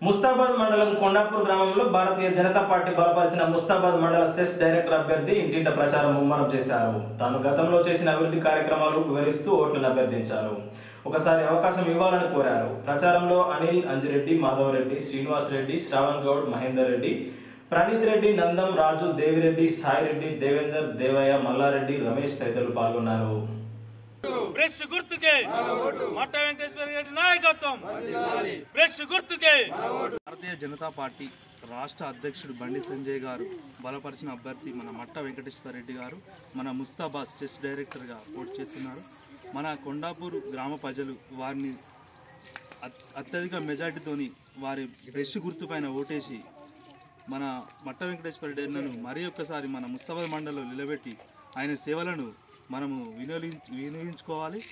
ముస్తాబాద్ మండలం కొండాపూర్ గ్రామంలో భారతీయ జనతా పార్టీ బలపరిచిన ముస్తాబాద్ మండల సెస్ డైరెక్టర్ అభ్యర్థి ఇంటింట ప్రచారం ముమ్మరం చేశారు తాను గతంలో చేసిన అభివృద్ధి కార్యక్రమాలు వివరిస్తూ ఓట్లను అభ్యర్థించారు ఒకసారి అవకాశం ఇవ్వాలని కోరారు ప్రచారంలో అనిల్ అంజిరెడ్డి మాధవరెడ్డి శ్రీనివాస్ రెడ్డి శ్రావణ్ గౌడ్ మహేందర్ రెడ్డి ప్రణీత్ రెడ్డి నందం రాజు దేవిరెడ్డి సాయిరెడ్డి దేవేందర్ దేవయ్య మల్లారెడ్డి రమేష్ తదితరులు పాల్గొన్నారు బ్రష్ గుర్తుకే మట్ట వెంకటేశ్వర రెడ్డి నాయకత్వం బ్రష్ గుర్తుకే భారతీయ జనతా పార్టీ రాష్ట్ర అధ్యక్షుడు బండి సంజయ్ గారు బలపరిచిన అభ్యర్థి మన మట్ట వెంకటేశ్వర రెడ్డి గారు మన ముస్తాబాద్ చెస్ డైరెక్టర్గా పోటీ చేస్తున్నారు మన కొండాపూర్ గ్రామ ప్రజలు వారిని అత్- అత్యధిక మెజార్టీతోని వారి బ్రష్ గుర్తు పైన ఓటేసి మన మట్ట వెంకటేశ్వర రెడ్డిను మరి ఒక్కసారి మన ముస్తాబాద్ మండలంలో నిలబెట్టి ఆయన సేవలను మనము వినియోగించు వినియోగించుకోవాలి